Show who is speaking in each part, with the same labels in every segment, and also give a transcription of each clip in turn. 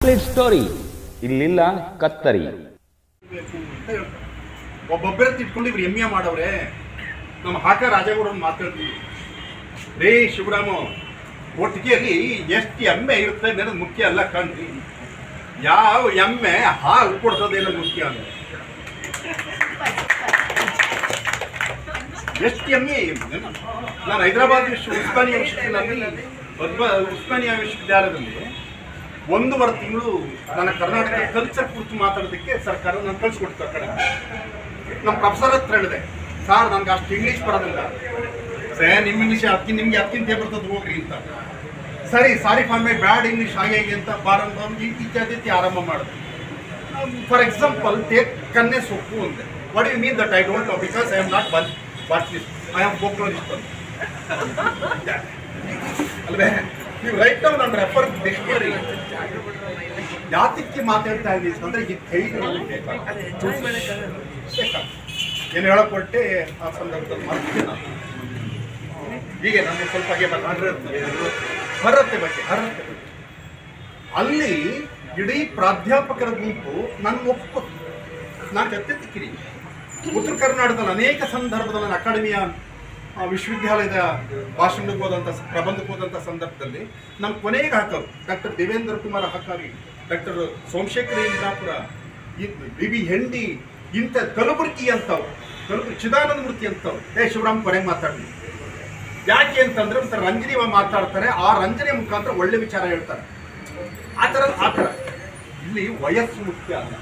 Speaker 1: Complete story ಇಲ್ಲಿಲ್ಲ ಕತ್ತರಿ
Speaker 2: ಬೇಕು ಅಂತ ಹೇಳ್ತಾರೆ ಒಬ್ಬೊಬ್ಬರೇ ತಿಟ್ಕೊಂಡು ಇವ್ರು ಎಮ್ಮೆ ಮಾಡವ್ರೆ ನಮ್ಮ ಹಾಕ ರಾಜಗೌಡ ಮಾತಾಡ್ತೀವಿ ರೇ ಶಿವರಾಮ ಒಟ್ಟಿಗೆಯಲ್ಲಿ ಎಷ್ಟು ಎಮ್ಮೆ ಇರುತ್ತೆ ಅನ್ನೋದು ಮುಖ್ಯ ಅಲ್ಲ ಕಣ್ರಿ ಯಾವ ಎಮ್ಮೆ ಹಾಲು ಕೊಡ್ತದೇನೋ ಮುಖ್ಯ ಅಂದ್ರೆ ಎಷ್ಟು ಎಮ್ಮೆ ಇದೆ? ನಾನು ಹೈದರಾಬಾದ್ ವಿಶ್ವ ಉಸ್ಮಾನಿಯಾ ವಿಶ್ವವಿದ್ಯಾಲಯದಲ್ಲಿ ಒಬ್ಬ ಉಸ್ಮಾನಿಯಾ ವಿಶ್ವವಿದ್ಯಾಲಯದಲ್ಲಿ ಒಂದೂವರೆ ತಿಂಗಳು ನನ್ನ ಕರ್ನಾಟಕ ಕಲ್ಚರ್ ಕುರಿತು ಮಾತಾಡೋದಕ್ಕೆ ಸರ್ಕಾರ ನಾನು ಕಳಿಸ್ಕೊಡ್ತು ಆ ಕಡೆ ನಮ್ಮ ಪ್ರೊಫೆಸರ್ ಹತ್ರ ಹೇಳಿದೆ ಸರ್ ನನ್ಗೆ ಅಷ್ಟು ಇಂಗ್ಲೀಷ್ ಬರೋದಿಲ್ಲ ಸೇ ನಿಮ್ಮ ಇಂಗ್ಲೀಷ್ ಅದಕ್ಕೆ ನಿಮ್ಗೆ ಅದಕ್ಕಿಂತ ಬರ್ತದೆ ಹೋಗ್ರಿ ಅಂತ ಸರಿ sorry for my bad English ಹಾಗೆ ಹೀಗೆ ಅಂತ ಬಾರಂತ ಒಂದು ಇತ್ಯಾದಿ ಇತ್ಯಾದಿ ಆರಂಭ ಮಾಡಿದೆ ಫಾರ್ ಎಕ್ಸಾಂಪಲ್ ಟೇಕ್ ಕನ್ನೆ ಸೊಪ್ಪು ಅಂತೆ what you mean that I don't know because I am not botanist I am folklorist ಅಂತ ಅಲ್ವೇ ನೀವು ರೈಟ್ ನಾವು ನಾನು ರೆಫರ್ ಡಿಕ್ಷನರಿ ಯಾತಕ್ಕೆ ಮಾತಾಡ್ತಾ ಇದ್ದೀವಿ ಅಂದ್ರೆ ಈ ಧೈರ್ಯ ನಮ್ಗೆ ಬೇಕಾಗುತ್ತೆ. ಏನು ಹೇಳಕ್ ಹೊರಟೆ ಆ ಸಂದರ್ಭದಲ್ಲಿ ಮಾಡ್ತೀನಿ ನಾನು ಹೀಗೆ ನಮಗೆ ಸ್ವಲ್ಪ ಹಾಗೆ ಬರ್- ಅರ್ಹತೆ ಅರ್ಹತೆ ಬಗ್ಗೆ ಅರ್ಹತೆ ಬಗ್ಗೆ ಅಲ್ಲಿ ಇಡೀ ಪ್ರಾಧ್ಯಾಪಕರ ಗುಂಪು ನನ್ನ ಒಪ್ಪು ನಾನು ಎತ್ತೆತ್ತಿಕ್ಕಿರಿ ಉತ್ತರ ಕರ್ನಾಟಕದಲ್ಲಿ ಅನೇಕ ಸಂದರ್ಭದಲ್ಲಿ ನಾನು ಅಕಾಡೆಮಿಯ ಆ, ವಿಶ್ವವಿದ್ಯಾಲಯದ ಭಾಷಣಕ್ಕೆ ಹೋದಂಥ ಪ್ರಬಂಧಕ್ಕೆ ಹೋದಂಥ ಸಂದರ್ಭದಲ್ಲಿ ನಮ್ಮ ಕೊನೆಗೆ ಹಾಕೋರು ಡಾಕ್ಟರ್ ದೇವೇಂದ್ರ ಕುಮಾರ್ ಹಾಕಾರಿ doctor Somashekhara Indrapura B B Hendi ಇಂಥ ಕಲಬುರ್ಗಿ ಅಂತವ್ರು ಕಲಬುರ್ಗಿ ಚಿದಾನಂದ ಮೂರ್ತಿ ಅಂತವ್ರು ಏ ಶಿವರಾಮ್ ಕೊನೆಗೆ ಮಾತಾಡಲಿ ಯಾಕೆ ಅಂತಂದ್ರೆ ಒಂಥರ ರಂಜನಿ ಮಾತಾಡ್ತಾರೆ ಆ ರಂಜನೆ ಮುಖಾಂತರ ಒಳ್ಳೆ ವಿಚಾರ ಹೇಳ್ತಾರೆ ಆ ಥರ ಆ ಥರ ಇಲ್ಲಿ ವಯಸ್ಸು ಮುಖ್ಯ ಅಲ್ಲ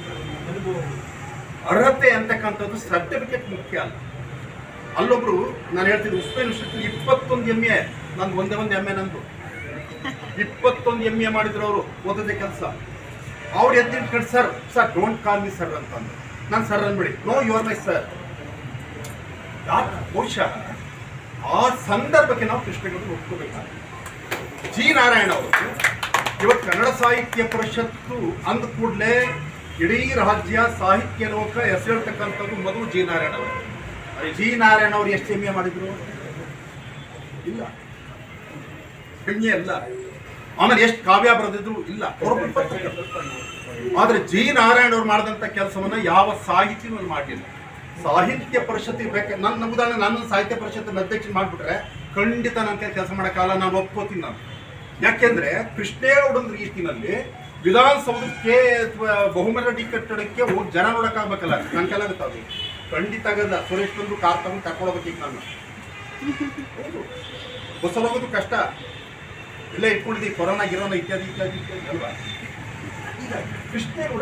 Speaker 2: ಅರ್ಹತೆ ಅಂತಕ್ಕಂಥದ್ದು ಸರ್ಟಿಫಿಕೇಟ್ ಮುಖ್ಯ ಅಲ್ಲ ಅಲ್ಲೊಬ್ರು ನಾನು ಹೇಳ್ತಿದ್ದೆ ಉಸ್ಮೇನ್ ವಿಶ್ವಕ್ಕೆ ಇಪ್ಪತ್ತೊಂದು ಎಮ್ ಎ ನಂದು ಒಂದೇ ಒಂದು ಎಮ್ ಎ ನಂದು ಇಪ್ಪತ್ತೊಂದು ಎಮ್ ಎ ಮಾಡಿದ್ರು ಅವರು ಓದೋದೇ ಕೆಲಸ ಅವ್ರು ಎದ್ದಿಟ್ಕೊಂಡು sir sir don't call me sir ಅಂತಂದು ನಾನು ಸರ್ ಅಂದ್ಬಿಡಿ no you are my sir ಯಾಕೆ ಬಹುಶಃ ಆ ಸಂದರ್ಭಕ್ಕೆ ನಾವು ಕೃಷ್ಣಗೌಡರು ಒಪ್ಕೋಬೇಕಾಗುತ್ತೆ ಜಿ ನಾರಾಯಣ ಅವರು ಇವತ್ತು ಕನ್ನಡ ಸಾಹಿತ್ಯ ಪರಿಷತ್ತು ಅಂದ ಕೂಡಲೇ ಇಡೀ ರಾಜ್ಯ ಸಾಹಿತ್ಯ ಲೋಕ ಹೆಸರಿರ್ತಕ್ಕಂಥದ್ದು ಮೊದಲು ಜಿ ನಾರಾಯಣ ಅವರು ಜಿ ನಾರಾಯಣ ಅವರು ಎಷ್ಟು ಎಮ್ಮೆ ಮಾಡಿದ್ರು ಇಲ್ಲ ಹೆಮ್ಮೆ ಅಲ್ಲ ಆಮೇಲೆ ಎಷ್ಟು ಕಾವ್ಯ ಬರೆದಿದ್ರು ಇಲ್ಲ ಅವ್ರು ಪುಸ್ತಕ. ಆದ್ರೆ ಜಿ ನಾರಾಯಣ ಅವ್ರು ಮಾಡಿದಂಥ ಕೆಲಸವನ್ನ ಯಾವ ಸಾಹಿತಿನೂ ಮಾಡಲಿಲ್ಲ ಸಾಹಿತ್ಯ ಪರಿಷತ್ ಬೇಕು ನನ್ನ ಉದಾಹರಣೆ ನಾನು ಸಾಹಿತ್ಯ ಪರಿಷತ್ತಿನ ಅಧ್ಯಕ್ಷ ಮಾಡಿಬಿಟ್ರೆ ಖಂಡಿತ ನನ್ನ ಕೆಲಸ ಮಾಡೋಕ್ಕಾಗಲ್ಲ ನಾನು ಒಪ್ಕೋತೀನಿ ನಾನು ಯಾಕೆಂದ್ರೆ ಕೃಷ್ಣೇಗೌಡನ ರೀತಿನಲ್ಲಿ ವಿಧಾನಸೌಧಕ್ಕೆ ಅಥವಾ ಬಹುಮರಡಿ ಕಟ್ಟಡಕ್ಕೆ ಹೋಗಿ ಜನ ನೋಡಕ್ಕಾಗ್ಬೇಕಲ್ಲ ನನ್ನ ಕೆಲಾಗುತ್ತೆ ಅದು ಖಂಡಿತ ಆಗಲ್ಲ ಸುರೇಶ್ ಬಂದು ಕಾರ್ ತಗೊಂಡು ಕರ್ಕೊಳ್ಬೇಕು ಈಗ ನಾನು ಹೌದು ಬಸ್ಸಲ್ಲಿ ಹೋಗೋದು ಕಷ್ಟ ಇಲ್ಲೇ ಇಟ್ಕೊಂಡಿದ್ದೀವಿ ಕೊರೋನಾ ಗಿರೋನಾ ಇತ್ಯಾದಿ ಇತ್ಯಾದಿ ಇತ್ಯಾದಿ ಅಲ್ವಾ ಈಗ ಕೃಷ್ಣೇಗೌಡ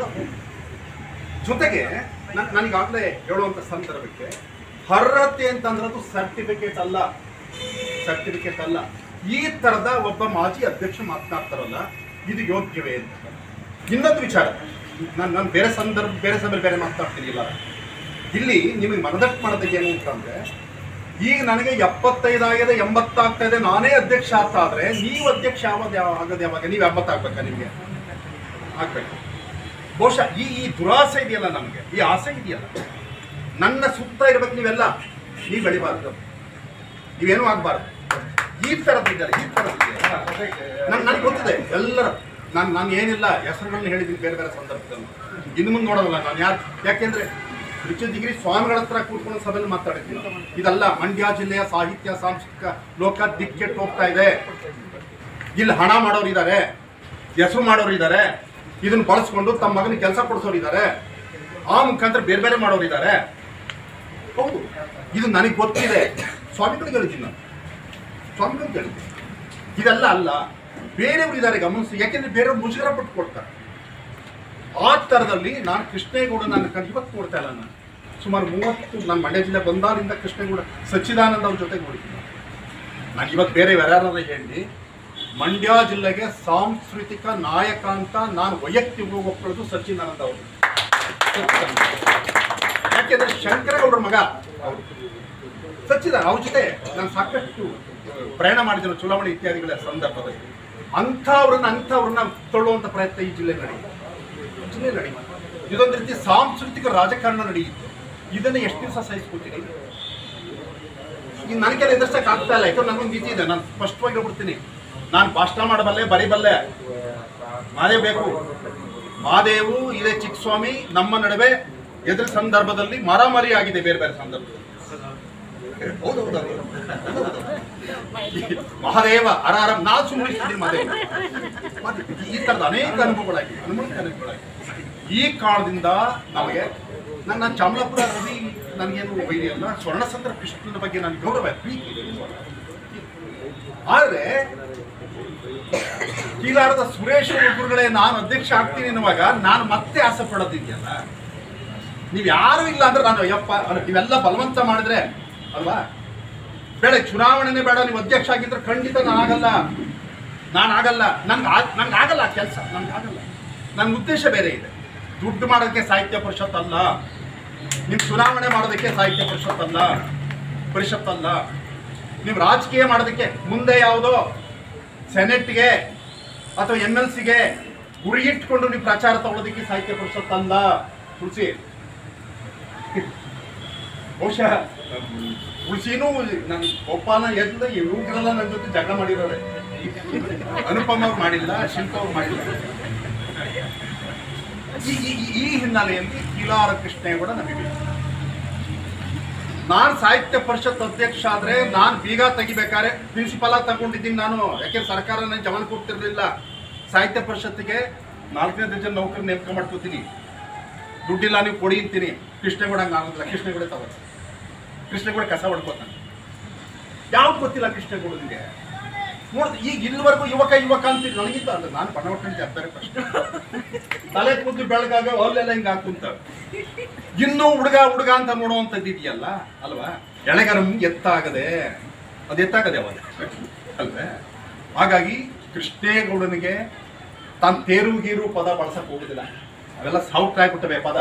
Speaker 2: ಜೊತೆಗೆ ನಾನು ನನಗಾಗಲೇ ಹೇಳುವಂಥ ಸಂದರ್ಭಕ್ಕೆ ಅರ್ಹತೆ ಅಂತಂದ್ರದು ಸರ್ಟಿಫಿಕೇಟ್ ಅಲ್ಲ ಸರ್ಟಿಫಿಕೇಟ್ ಅಲ್ಲ ಈ ಥರದ ಒಬ್ಬ ಮಾಜಿ ಅಧ್ಯಕ್ಷ ಮಾತನಾಡ್ತಾರಲ್ಲ ಇದು ಯೋಗ್ಯವೇ ಅಂತ ಇನ್ನೊಂದು ವಿಚಾರ ನಾನು ನಾನು ಬೇರೆ ಸಂದರ್ಭ ಬೇರೆ ಸಮಯ ಬೇರೆ ಮಾತನಾಡ್ತೀನಿ ಇಲ್ಲ ಇಲ್ಲಿ ನಿಮಗೆ ಮನದಟ್ಟು ಮಾಡೋದಕ್ಕೆ ಏನು ಅಂತಂದ್ರೆ ಈಗ ನನಗೆ ಎಪ್ಪತ್ತೈದು ಆಗಿದೆ ಎಂಬತ್ತಾಗ್ತಾ ಇದೆ ನಾನೇ ಅಧ್ಯಕ್ಷ ಆಗ್ತಾ ಆದ್ರೆ ನೀವು ಅಧ್ಯಕ್ಷ ಆಗೋದು ಯಾವ ಆಗೋದು ಯಾವಾಗ ನೀವು ಎಂಬತ್ತಾಗ್ಬೇಕಾ ನಿಮಗೆ ಆಗ್ಬೇಕು ಬಹುಶಃ ಈ ಈ ದುರಾಸೆ ಇದೆಯಲ್ಲ ನಮಗೆ ಈ ಆಸೆ ಇದೆಯಲ್ಲ ನನ್ನ ಸುತ್ತ ಇರ್ಬೇಕು ನೀವೆಲ್ಲ ನೀವು ಬೆಳಿಬಾರ್ದು ನೀವೇನೂ ಆಗ್ಬಾರ್ದು ಈ ಥರದ್ದು ಇದೆಯಲ್ಲ ಈ ಥರದ್ದು ನನ್ ನನಗೆ ಗೊತ್ತಿದೆ ಎಲ್ಲರ ನಾನು ನಾನು ಏನಿಲ್ಲ ಹೆಸರುಗಳನ್ನ ಹೇಳಿದ್ದೀನಿ ಬೇರೆ ಬೇರೆ ಸಂದರ್ಭದಲ್ಲಿ ಇನ್ನು ಮುಂದೆ ನೋಡೋದಲ್ಲ ನಾನು ಯಾರು ಯಾಕೆಂದ್ರೆ ಡಿಗ್ರಿ ಸ್ವಾಮಿಗಳ ಹತ್ರ ಕೂತ್ಕೊಂಡು ಸಭೆಯಲ್ಲಿ ಮಾತಾಡಿದ್ದೀನಿ ಇದಲ್ಲ ಮಂಡ್ಯ ಜಿಲ್ಲೆಯ ಸಾಹಿತ್ಯ ಸಾಂಸ್ಕೃತಿಕ ಲೋಕ ದಿಕ್ಕೆಟ್ಟು ಹೋಗ್ತಾ ಇದೆ ಇಲ್ಲಿ ಹಣ ಮಾಡೋರು ಇದ್ದಾರೆ ಹೆಸರು ಮಾಡೋರು ಇದ್ದಾರೆ ಇದನ್ನ ಬಳಸ್ಕೊಂಡು ತಮ್ಮ ಮಗನಿಗೆ ಕೆಲಸ ಕೊಡಿಸೋರು ಇದ್ದಾರೆ ಆ ಮುಖಾಂತರ ಬೇರೆ ಬೇರೆ ಮಾಡೋರು ಇದ್ದಾರೆ ಹೌದು ಇದು ನನಗೆ ಗೊತ್ತಿದೆ ಸ್ವಾಮಿಗಳಿಗೆ ಹೇಳಿದ್ದೀನಿ ನಾನು ಸ್ವಾಮಿಗಳಿಗೆ ಹೇಳಿದ್ದೀನಿ ಇದೆಲ್ಲ ಅಲ್ಲ ಬೇರೆಯವರು ಇದ್ದಾರೆ ಗಮನಿಸಿ ಯಾಕೆಂದ್ರೆ ಬೇರೆಯವ್ರು ಮುಜುಗರ ಪಟ್ಕೊಳ್ತಾರೆ ಆ ಥರದಲ್ಲಿ ನಾನು ಕೃಷ್ಣೇಗೌಡ ನನ್ನ ಕಣ್ ಇವತ್ತು ನೋಡ್ತಾ ಇಲ್ಲ ನಾನು ಸುಮಾರು ಮೂವತ್ತು ನಾನು ಮಂಡ್ಯ ಜಿಲ್ಲೆ ಬಂದಾಗಿಂದ ಕೃಷ್ಣೇಗೌಡ ಸಚ್ಚಿದಾನಂದ ಅವ್ರ ಜೊತೆಗೆ ನೋಡಿದ್ದೀನಿ ನಾನು ಇವತ್ತು ಬೇರೆ ಯಾರು ಹೇಳಿ ಮಂಡ್ಯ ಜಿಲ್ಲೆಗೆ ಸಾಂಸ್ಕೃತಿಕ ನಾಯಕ ಅಂತ ನಾನು ವೈಯಕ್ತಿಕವಾಗಿ ಒಪ್ಕೊಳ್ಳೋದು ಸಚ್ಚಿದಾನಂದ ಅವರು ಯಾಕೆಂದ್ರೆ ಶಂಕರಗೌಡರ ಮಗ ಅವರು ಸಚ್ಚಿದಾನ ಅವ್ರ ಜೊತೆ ನಾನು ಸಾಕಷ್ಟು ಪ್ರಯಾಣ ಮಾಡಿದ್ರು ಚುನಾವಣೆ ಇತ್ಯಾದಿಗಳ ಸಂದರ್ಭದಲ್ಲಿ ಅಂಥವ್ರನ್ನ ಅಂಥವ್ರನ್ನ ತೊಳ್ಳುವಂಥ ಪ್ರಯತ್ನ ಈ ಜಿಲ್ಲೆ ನಡೆಯಿತು ಈ ಜಿಲ್ಲೆ ನಡೆಯಿತು ಇದೊಂದು ರೀತಿ ಸಾಂಸ್ಕೃತಿಕ ರಾಜಕಾರಣ ನಡೆಯಿತು ಇದನ್ನು ಎಷ್ಟು ದಿವಸ ಸಹಿಸ್ಕೊತೀನಿ ಈಗ ನನಗೆಲ್ಲ ಎದುರಿಸಕ್ಕೆ ಆಗ್ತಾ ಇಲ್ಲ ಯಾಕಂದ್ರೆ ನನಗೊಂದು ನೀತಿ ಇದೆ ನಾನು ಸ್ಪಷ್ಟವಾಗಿ ಹೇಳ್ಬಿಡ್ತೀನಿ ನಾನು ಭಾಷಣ ಮಾಡಬಲ್ಲೆ ಬರಿಬಲ್ಲೆ ಮಾದೇವ್ ಬೇಕು ಮಾದೇವು ಇದೇ ಚಿಕ್ಕಸ್ವಾಮಿ ನಮ್ಮ ನಡುವೆ ಎದುರು ಸಂದರ್ಭದಲ್ಲಿ ಮಾರಾಮಾರಿ ಆಗಿದೆ ಬೇರೆ ಬೇರೆ ಸಂದರ್ಭದಲ್ಲಿ ಹೌದು, ಹೌದು, ಹೌದು. ಮಹಾದೇವ ಅರಾರ ನಾ ಸುಮ್ಮನಿಸ್ತೀನಿ ಮಹಾದೇವ ಮತ್ತೆ ಈ ತರದ ಅನೇಕ ಅನುಭವಗಳಾಗಿವೆ ಅನೇಕ ಅನುಭವಗಳಾಗಿವೆ ಈ ಕಾರಣದಿಂದ ನಮಗೆ ನನ್ನ ಚಾಮಲಾಪುರ ರವಿ ನನಗೇನು ವೈರಿಯಲ್ಲ ಸ್ವರ್ಣಸಂದ್ರ ಕೃಷ್ಣನ ಬಗ್ಗೆ ನನಗೆ ಗೌರವ ಪ್ರೀತಿ ಇದೆ. ಆದ್ರೆ ಕೀಲಾರದ ಸುರೇಶ್ ಗುರುಗಳೇ ನಾನು ಅಧ್ಯಕ್ಷ ಆಗ್ತೀನಿ ಅನ್ನುವಾಗ ನಾನು ಮತ್ತೆ ಆಸೆ ಪಡೋದಿದೆಯಲ್ಲ ನೀವು ಯಾರು ಇಲ್ಲ ಅಂದ್ರೆ ನಾನು ಅಯ್ಯಪ್ಪ ಅಲ್ಲ, ನೀವೆಲ್ಲ ಬಲವಂತ ಮಾಡಿದ್ರೆ ಅಲ್ವಾ ಬೇಡ ಚುನಾವಣೆನೇ ಬೇಡ ನೀವು ಅಧ್ಯಕ್ಷ ಆಗಿದ್ರೆ ಖಂಡಿತ ನಾನು ಆಗಲ್ಲ ನಾನು ಆಗಲ್ಲ ನಂಗೆ ನಂಗೆ ಆಗಲ್ಲ ಕೆಲಸ ನಂಗೆ ಆಗಲ್ಲ ನನ್ನ ಉದ್ದೇಶ ಬೇರೆ ಇದೆ ದುಡ್ಡು ಮಾಡೋದಕ್ಕೆ ಸಾಹಿತ್ಯ ಪರಿಷತ್ ಅಲ್ಲ ನೀವು ಚುನಾವಣೆ ಮಾಡೋದಕ್ಕೆ ಸಾಹಿತ್ಯ ಪರಿಷತ್ ಅಲ್ಲ ಪರಿಷತ್ ಅಲ್ಲ ನೀವು ರಾಜಕೀಯ ಮಾಡೋದಕ್ಕೆ ಮುಂದೆ ಯಾವುದೋ ಸೆನೆಟ್ಗೆ ಅಥವಾ ಎಮ್ ಎಲ್ ಸಿಗೆ ಗುರಿ ಇಟ್ಕೊಂಡು ನೀವು ಪ್ರಚಾರ ತಗೊಳ್ಳೋದಕ್ಕೆ ಸಾಹಿತ್ಯ ಪರಿಷತ್ ಅಲ್ಲ ತುಳಸಿ ಬಹುಶಃ ತುಳಸಿನೂ ನನ್ನ ಗೋಪಾಲ ಎದ್ದ ಇವ್ರಿಗೆಲ್ಲ ನನ್ನ ಜೊತೆ ಜಗಳ ಮಾಡಿರೋರೆ ಅನುಪಮ ಅವ್ರು ಮಾಡಿಲ್ಲ ಶಿಲ್ಪ ಅವ್ರು ಮಾಡಿಲ್ಲ ಈ- ಈ- ಈ- ಈ ಹಿನ್ನೆಲೆಯಲ್ಲಿ ಕಿಲಾರ ಕೃಷ್ಣೇಗೌಡ ನಮಗೆ ಬೇಕು. ನಾನ್ ಸಾಹಿತ್ಯ ಪರಿಷತ್ ಅಧ್ಯಕ್ಷ ಆದ್ರೆ ನಾನ್ ಬೀಗ ತೆಗಿಬೇಕಾದ್ರೆ ಪ್ರಿನ್ಸಿಪಲ್ ಆಗಿ ತಗೊಂಡಿದ್ದೀನಿ ನಾನು ಯಾಕೆ ಸರ್ಕಾರ ನನ್ನ ಜಮನ್ ಕೊಡ್ತಿರ್ಲಿಲ್ಲ ಸಾಹಿತ್ಯ ಪರಿಷತ್ತಿಗೆ ನಾಲ್ಕನೇ ದರ್ಜೆ ನೌಕರಿ ನೇಮಕ ಮಾಡ್ಕೋತೀನಿ ದುಡ್ಡಿಲ್ಲ ನೀವು ಕೊಡಿ ಅಂತೀನಿ ಕೃಷ್ಣೇಗೌಡ ಹಂಗೆ ಆಗೋದಿಲ್ಲ ಕೃಷ್ಣೇಗೌಡ ತಗೋ ಕೃಷ್ಣೇಗೌಡ ಕಸ ಹೊಡ್ಕೋತಾನೆ ಯಾವ್ದು ಗೊತ್ತಿಲ್ಲ ಕೃಷ್ಣೇಗೌಡನಿಗೆ ನೋಡ್ ಈಗ ಇಲ್ಲಿವರೆಗೂ ಯುವಕ ಯುವಕ ಅಂತೀನಿ ನನಗಿಂತ ಅಲ್ಲ ನಾನು ಬಣ್ಣ ಹೊಟ್ಟೆ ಜಾಸ್ತಿ ಫಸ್ಟ್ ತಲೆ ಕೂದಲು ಬೆಳಗಾಗ ಅಲ್ಲೆಲ್ಲ ಹಿಂಗೆ ಹಾಕುಂತ ಇನ್ನೂ ಹುಡುಗ ಹುಡುಗ ಅಂತ ನೋಡುವಂಥದ್ದು ಇದೆಯಲ್ಲ ಅಲ್ವಾ ಎಳೆಗರಂ ಎತ್ತಾಗದೆ ಅದು ಎತ್ತಾಗದೆ ಅವಾಗ ಅಲ್ವೇ ಹಾಗಾಗಿ ಕೃಷ್ಣೇಗೌಡನಿಗೆ ತಾನು ತೇರು ಗೀರು ಪದ ಬಳಸಕ್ ಹೋಗುದಿಲ್ಲ ಅವೆಲ್ಲ ಸೌಟ್ ಆಗ್ಬಿಟ್ಟವೆ ಪದ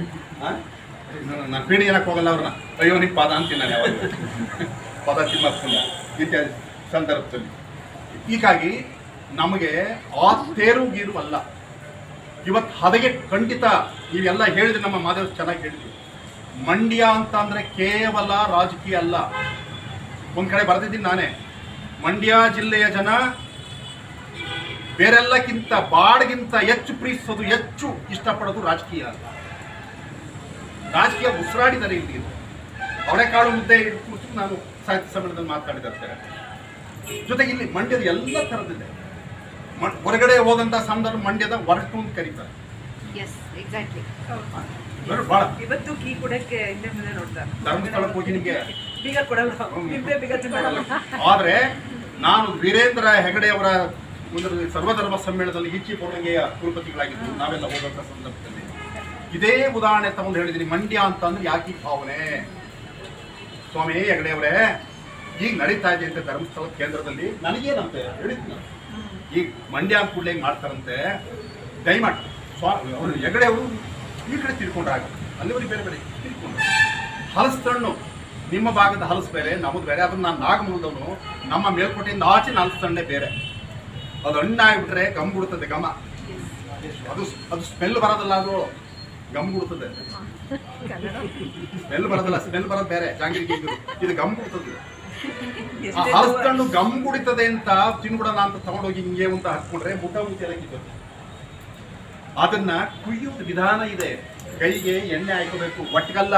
Speaker 2: ನಾನು ಪೀಡಿ ಏನಕ್ಕೆ ಹೋಗಲ್ಲ ಅವ್ರನ್ನ ಅಯ್ಯೋ ನಿಮ್ಮ ಪದ ಅಂತೀನಿ ನಾನು ಯಾವಾಗ ಪದ ತಿಮ್ಮಕ್ಕಲ್ಲ ಇತ್ಯಾದಿ ಸಂದರ್ಭದಲ್ಲಿ ಹೀಗಾಗಿ ನಮಗೆ ಆ ತೇರು ಗೀರು ಅಲ್ಲ ಇವತ್ತು ಹದಗೆ ಖಂಡಿತ ನೀವೆಲ್ಲ ಹೇಳಿದ್ರೆ ನಮ್ಮ ಮಾದೇವ್ ಚೆನ್ನಾಗಿ ಹೇಳಿದ್ವಿ ಮಂಡ್ಯ ಅಂತ ಅಂದ್ರೆ ಕೇವಲ ರಾಜಕೀಯ ಅಲ್ಲ ಒಂದ್ ಕಡೆ ಬರ್ತಿದ್ದೀನಿ ನಾನೇ ಮಂಡ್ಯ ಜಿಲ್ಲೆಯ ಜನ ಬೇರೆಲ್ಲಕ್ಕಿಂತ ಬಾಡ್ಗಿಂತ ಹೆಚ್ಚು ಪ್ರೀತಿಸೋದು ಹೆಚ್ಚು ಇಷ್ಟಪಡೋದು ರಾಜಕೀಯ ಅಲ್ಲ ರಾಜಕೀಯ ಉಸಿರಾಡಿದರೆ ಇಲ್ಲಿ ಅವಳೆಕಾಳು ಮುದ್ದೆ ಇಟ್ಬಿಟ್ಟು ನಾನು ಸಾಹಿತ್ಯ ಸಮ್ಮೇಳನದಲ್ಲಿ ಮಾತಾಡಿದಂತೆ ಜೊತೆಗೆ ಇಲ್ಲಿ ಮಂಡ್ಯದ ಎಲ್ಲ ಥರದಿದೆ ಮ- ಹೊರಗಡೆ ಹೋದಂತ ಸಂದರ್ಭ ಮಂಡ್ಯದ ಹೊರಟು ಅಂತ ಕರೀತಾರೆ
Speaker 3: ಎಸ್ ಎಕ್ಸಾಕ್ಟ್ಲಿ
Speaker 2: ಇವರು ಬಹಳ
Speaker 4: ಇವತ್ತು ಕೀ ಕೊಡಕ್ಕೆ ಹಿಂದೆ ಮುಂದೆ ನೋಡ್ತಾರೆ
Speaker 2: ಧರ್ಮಸ್ಥಳಕ್ಕೆ ಹೋಗಿ ನಿಮಗೆ
Speaker 4: ಬೀಗ ಕೊಡಲ್ಲ ನಿಮ್ದೆ ಬೀಗ ತಿನ್ನಲ್ಲ
Speaker 2: ಆದ್ರೆ ನಾನು ವೀರೇಂದ್ರ ಹೆಗಡೆ ಅವರ ಒಂದು ಸರ್ವಧರ್ಮ ಸಮ್ಮೇಳನದಲ್ಲಿ ಈಚಿ ಪೌರ್ಣಂಗೆಯ ಕುಲಪತಿಗಳಾಗಿದ್ದು ನಾವೆಲ್ಲ ಹೋದಂತ ಸಂದರ್ಭದಲ್ಲಿ ಇದೇ ಉದಾಹರಣೆ ತಗೊಂಡು ಹೇಳಿದ್ದೀನಿ ಮಂಡ್ಯ ಅಂತ ಅಂದ್ರೆ ಯಾಕೆ ಈ ಭಾವನೆ ಸ್ವಾಮಿ ಹೆಗಡೆ ಅವರೇ ಈಗ ನಡೀತಾ ಇದೆ ಅಂತ ಧರ್ಮಸ್ಥಳ ಕೇಂದ್ರದಲ್ಲಿ ನನಗೇನಂತೆ ಹೇಳಿದ್ನು ನಾನು. ಈಗ ಮಂಡ್ಯ ಅಂತ ಕೂಡಲೇ ಮಾಡ್ತಾರಂತೆ ದಯಮಾಡಿ ಸ್ವಾ ಅವರು ಹೆಗಡೆ ಅವರು ಈ ಕಡೆ ತಿಳ್ಕೊಂಡ್ರಾಗ ಅಲ್ಲಿವರೆಗೆ ಬೇರೆ ಬೇರೆ ತಿಳ್ಕೊಂಡ್ರು ಹಲಸು ನಿಮ್ಮ ಭಾಗದ ಹಲಸು ಬೇರೆ ನಮ್ಮದು ಬೇರೆ ಅದನ್ನ ನಾನು ನಾಗಮೂಲದವನು ನಮ್ಮ ಮೇಲ್ಕೋಟೆಯಿಂದ ಆಚೆ ಹಲಸು ಹಣ್ಣೆ ಬೇರೆ ಅದು ಹಣ್ಣಾಗ್ಬಿಟ್ರೆ ಗಮ್ ಬಿಡುತ್ತದೆ ಘಮ ಅದು ಅದು ಸ್ಮೆಲ್ ಬರೋದಲ್ಲ ಅದು ಗಮ್ ಬಿಡುತ್ತದೆ ಸ್ಮೆಲ್ ಬರೋದಲ್ಲ ಸ್ಮೆಲ್ ಬರೋದು ಬೇರೆ ಜಾಂಗಿರಿ ಗಿಂಗಿರು. ಇದು ಗಮ್ ಬಿಡ್ತದೆ ಆ ಹಲಸು ಗಮ್ ಕುಡಿತದೆ ಅಂತ ತಿನ್ಬಿಡೋಣ ಅಂತ ತಗೊಂಡೋಗಿ ಹಿಂಗೆ ಅಂತ ಹಾಕ್ಕೊಂಡ್ರೆ ಮುಖ ಮುಚ್ಚಿ ಎಲ್ಲ ಕಿತ್ತೋಗುತ್ತೆ. ಅದನ್ನ ಕುಯ್ಯೋದು ವಿಧಾನ ಇದೆ ಕೈಗೆ ಎಣ್ಣೆ ಹಾಕೋಬೇಕು ಒಟ್ಟಿಗಲ್ಲ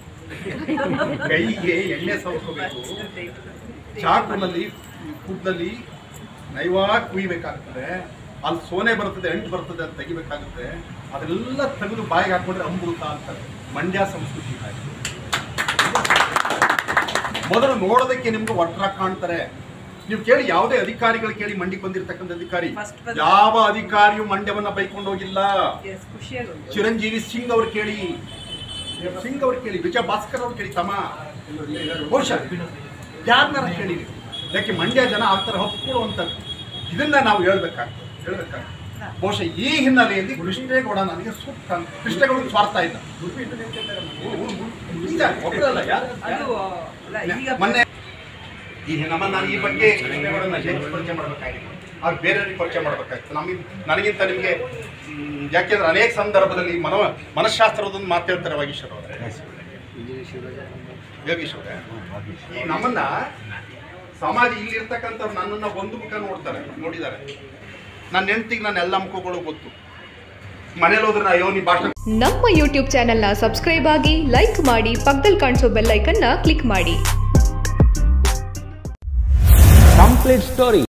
Speaker 2: ಕೈಗೆ ಎಣ್ಣೆ ಸವರ್ಕೋಬೇಕು ಚಾಕುನಲ್ಲಿ ಕೂದಲಲ್ಲಿ ನೈವಾಗಿ ಕುಯ್ಬೇಕಾಗ್ತದೆ ಅಲ್ಲಿ ಸೋನೆ ಬರ್ತದೆ ಎಂಟು ಬರ್ತದೆ ಅಂತ ತೆಗಿಬೇಕಾಗುತ್ತೆ ಅದೆಲ್ಲ ತೆಗೆದು ಬಾಯಿಗೆ ಹಾಕೊಂಡ್ರೆ ಅಮೃತ ಅಂತಾರೆ ಮಂಡ್ಯ ಸಂಸ್ಕೃತಿ ಹಾಗೆ. ಮೊದಲು ನೋಡೋದಕ್ಕೆ ನಿಮ್ಗೆ ಒಟ್ರ ಕಾಣ್ತಾರೆ ನೀವು ಕೇಳಿ ಯಾವುದೇ ಅಧಿಕಾರಿಗಳು ಕೇಳಿ ಮಂಡಿಗೆ ಬಂದಿರತಕ್ಕಂಥ ಅಧಿಕಾರಿ
Speaker 4: First ಬಂದ-
Speaker 2: ಯಾವ ಅಧಿಕಾರಿಯು ಮಂಡ್ಯವನ್ನ ಬೈಕೊಂಡು ಹೋಗಿಲ್ಲ
Speaker 4: ಎಸ್ ಖುಷಿಯಾಗಿ ಉಂಟು.
Speaker 2: ಚಿರಂಜೀವಿ ಸಿಂಗ್ ಅವ್ರು ಕೇಳಿ ಸಿಂಗ್ ಅವ್ರು ಕೇಳಿ ವಿಜಯ ಭಾಸ್ಕರ್ ಅವ್ರು ಕೇಳಿ ತಮ್ಮ ಬಹುಶಃ ಯಾರನ್ನಾರ ಕೇಳಿ ಯಾಕೆ ಮಂಡ್ಯ ಜನ ಆ ಥರ ಒಪ್ಕೊಳ್ಳುವಂಥದ್ದು ಇದನ್ನ ನಾವು ಹೇಳ್ಬೇಕಾಗ್ತದೆ ಹೇಳ್ಬೇಕಾಗ್ತದೆ ಬಹುಶಃ ಈ ಹಿನ್ನೆಲೆಯಲ್ಲಿ ಕೃಷ್ಣೇಗೌಡ ನನಗೆ ಸೂಕ್ತ ಅಂತ. ಕೃಷ್ಣೇಗೌಡ ಸ್ವಾರ್ಥ ಇಲ್ಲ ಈಗ ಒಬ್ಬರಲ್ಲ ಯಾರು
Speaker 4: ಅದು ಅಲ್ಲ ಈಗ
Speaker 2: ಮೊನ್ನೆ ಈ ನಮ್ಮ ನಾನು ಈ ಬಗ್ಗೆ ಕೃಷ್ಣೇಗೌಡನ ಹೆಚ್ಚು ಪರಿಚಯ ಮಾಡಬೇಕಾಗಿತ್ತು ಅವ್ರು ಬೇರೆಯವ್ರಿಗೆ ಪರಿಚಯ ಮಾಡಬೇಕಾಗಿತ್ತು ನಮಗೆ ನನಗಿಂತ ನಿಮಗೆ ಮ್, ಯಾಕೆಂದ್ರೆ ಅನೇಕ ಸಂದರ್ಭದಲ್ಲಿ ಮನ ಮನಃಶಾಸ್ತ್ರದೊಂದು ಮಾತು ಹೇಳ್ತಾರೆ ವಾಗೀಶ್ವರ ಅವರೇ ಯೋಗೀಶ್ ಅವರೇ ಈ ನಮ್ಮನ್ನ ಸಮಾಜ ಇಲ್ಲಿ ಇರ್ತಕ್ಕಂಥವ್ರು ನನ್ನನ್ನ ಒಂದು ಮುಖ ನೋಡ್ತಾರೆ ನೋಡಿದ್ದಾರೆ ನನ್ನ ಹೆಂಡತಿಗೆ ನನ್ನ ಎಲ್ಲ ಮುಖಗಳು ಗೊತ್ತು ಮನೇಲಿ ಹೋದ್ರೆ ನಾ ಅಯ್ಯೋ ನೀ ಭಾಷಣ
Speaker 5: ನಮ್ಮ ಯೂಟ್ಯೂಬ್ ಚಾನೆಲ್ನ ಸಬ್ಸ್ಕ್ರೈಬ್ ಆಗಿ ಲೈಕ್ ಮಾಡಿ ಪಕ್ಕದಲ್ಲಿ ಕಾಣಿಸೋ ಬೆಲ್ ಐಕನ್ನ ಕ್ಲಿಕ್ ಮಾಡಿ
Speaker 1: ಕಂಪ್ಲೀಟ್ ಸ್ಟೋರಿ